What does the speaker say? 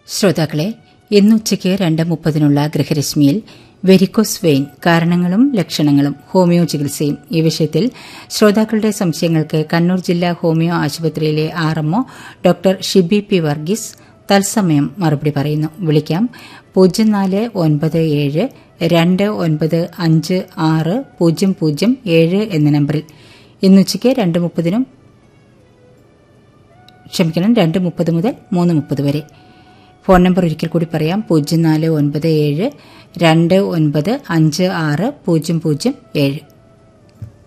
ശ്രോതാക്കളെ ഇന്നുച്ചയ്ക്ക് രണ്ട് മുപ്പതിനുള്ള ഗൃഹരശ്മിയിൽ varicose vein കാരണങ്ങളും ലക്ഷണങ്ങളും ഹോമിയോ ചികിത്സയും ഈ വിഷയത്തിൽ ശ്രോതാക്കളുടെ സംശയങ്ങൾക്ക് കണ്ണൂർ ജില്ലാ ഹോമിയോ ആശുപത്രിയിലെ RMO doctor Shibi P Varghese തത്സമയം മറുപടി പറയുന്നു വിളിക്കാം പൂജ്യം നാല് ഒൻപത് ഏഴ് രണ്ട് ഒൻപത് അഞ്ച് ആറ് പൂജ്യം പൂജ്യം ഏഴ് എന്ന നമ്പറിൽ ഇന്നുച്ചയ്ക്ക് രണ്ട് മുപ്പതിനും ക്ഷമിക്കണം രണ്ട് മുപ്പത് മുതൽ മൂന്ന് മുപ്പത് വരെ ഫോൺ നമ്പർ ഒരിക്കൽ കൂടി പറയാം പൂജ്യം നാല് ഒൻപത് ഏഴ് രണ്ട് ഒൻപത് അഞ്ച് ആറ് പൂജ്യം പൂജ്യം ഏഴ്